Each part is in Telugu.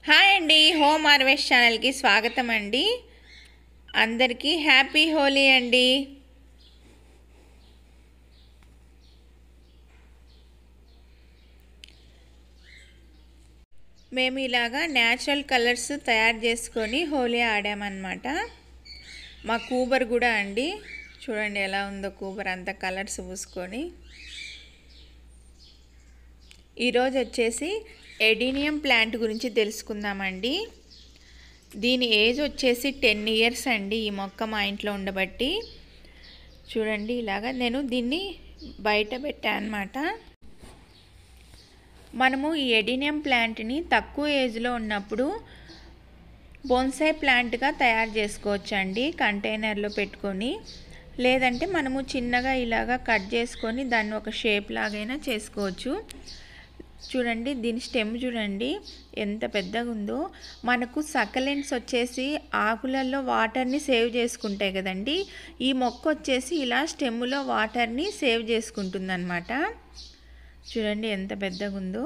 హాయ్ అండి హోమ్ హార్వెస్ట్ ఛానల్కి స్వాగతం అండి అందరికీ హ్యాపీ హోలీ అండి మేము ఇలాగా న్యాచురల్ కలర్స్ తయారు చేసుకొని హోలీ ఆడామన్నమాట మా కూబర్ కూడా అండి చూడండి ఎలా ఉందో కూబర్ అంతా కలర్స్ పూసుకొని ఈరోజు వచ్చేసి ఎడీనియం ప్లాంట్ గురించి తెలుసుకుందామండి దీని ఏజ్ వచ్చేసి టెన్ ఇయర్స్ అండి ఈ మొక్క మా ఇంట్లో ఉండబట్టి చూడండి ఇలాగా నేను దీన్ని బయట పెట్టాను అనమాట మనము ఈ ఎడీనియం ప్లాంట్ని తక్కువ ఏజ్లో ఉన్నప్పుడు బోన్సాయి ప్లాంట్గా తయారు చేసుకోవచ్చు అండి కంటైనర్లో పెట్టుకొని లేదంటే మనము చిన్నగా ఇలాగా కట్ చేసుకొని దాన్ని ఒక షేప్ లాగైనా చేసుకోవచ్చు చూడండి దీని స్టెమ్ చూడండి ఎంత పెద్దగా ఉందో మనకు సకలెంట్స్ వచ్చేసి ఆకులలో వాటర్ని సేవ్ చేసుకుంటాయి కదండి ఈ మొక్క వచ్చేసి ఇలా స్టెమ్లో వాటర్ని సేవ్ చేసుకుంటుంది అనమాట చూడండి ఎంత పెద్దగా ఉందో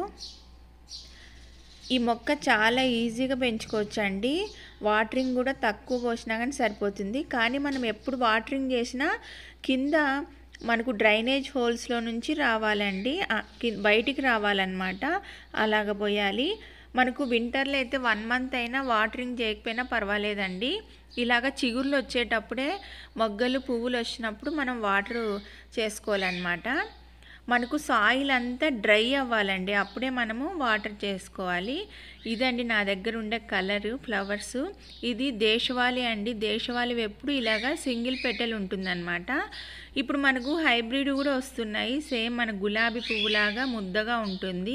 ఈ మొక్క చాలా ఈజీగా పెంచుకోవచ్చు అండి వాటరింగ్ కూడా తక్కువ పోసినా కానీ సరిపోతుంది కానీ మనం ఎప్పుడు వాటరింగ్ చేసినా కింద మనకు డ్రైనేజ్ హోల్స్లో నుంచి రావాలండి బయటికి రావాలన్నమాట అలాగ పోయాలి మనకు వింటర్లో అయితే వన్ మంత్ అయినా వాటరింగ్ చేయకపోయినా పర్వాలేదండి ఇలాగ చిగుర్లు వచ్చేటప్పుడే మొగ్గలు పువ్వులు వచ్చినప్పుడు మనం వాటర్ చేసుకోవాలన్నమాట మనకు సాయిల్ అంతా డ్రై అవ్వాలండి అప్పుడే మనము వాటర్ చేసుకోవాలి ఇదండి నా దగ్గర ఉండే కలరు ఫ్లవర్స్ ఇది దేశవాళి అండి దేశవాళి ఎప్పుడు ఇలాగా సింగిల్ పెటల్ ఉంటుందన్నమాట ఇప్పుడు మనకు హైబ్రిడ్ కూడా వస్తున్నాయి సేమ్ మన గులాబీ పువ్వులాగా ముద్దగా ఉంటుంది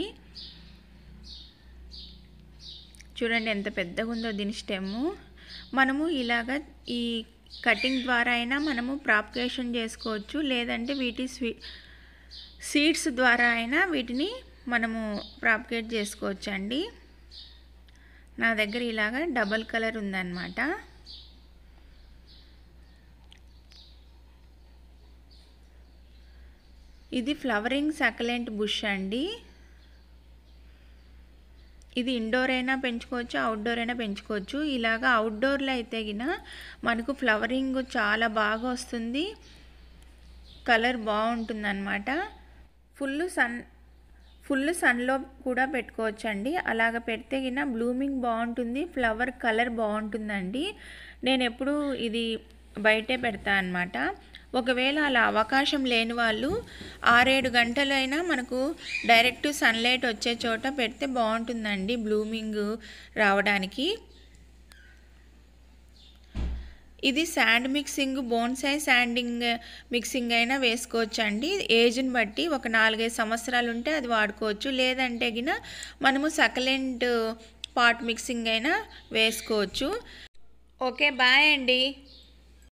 చూడండి ఎంత పెద్దగా ఉందో దీని స్టెమ్ మనము ఇలాగ ఈ కటింగ్ ద్వారా అయినా మనము ప్రాపకేషన్ చేసుకోవచ్చు లేదంటే వీటి స్వీ సీడ్స్ ద్వారా అయినా వీటిని మనము ప్రాపగేట్ చేసుకోవచ్చు అండి నా దగ్గర ఇలాగ డబల్ కలర్ ఉందన్నమాట ఇది ఫ్లవరింగ్ సకలెంట్ బుష్ అండి ఇది ఇండోర్ అయినా పెంచుకోవచ్చు అవుట్డోర్ అయినా పెంచుకోవచ్చు ఇలాగ అవుట్డోర్లో అయితే గిన మనకు ఫ్లవరింగ్ చాలా బాగా వస్తుంది కలర్ బాగుంటుంది అనమాట ఫుల్ సన్ ఫుల్ సన్లో కూడా పెట్టుకోవచ్చండి అలాగ పెడితే గిన బ్లూమింగ్ బాగుంటుంది ఫ్లవర్ కలర్ బాగుంటుందండి నేను ఎప్పుడు ఇది బయటే పెడతా అనమాట ఒకవేళ అలా అవకాశం లేని వాళ్ళు ఆరేడు గంటలైనా మనకు డైరెక్ట్ సన్లైట్ వచ్చే చోట పెడితే బాగుంటుందండి బ్లూమింగ్ రావడానికి ఇది sand mixing bonsai sanding mixing అయినా వేసుకోవచ్చు అండి ఏజ్ని బట్టి ఒక నాలుగైదు సంవత్సరాలు ఉంటే అది వాడుకోవచ్చు లేదంటే గిన మనము సకలెంట్ పాట్ మిక్సింగ్ అయినా వేసుకోవచ్చు ఓకే బాయ్ అండి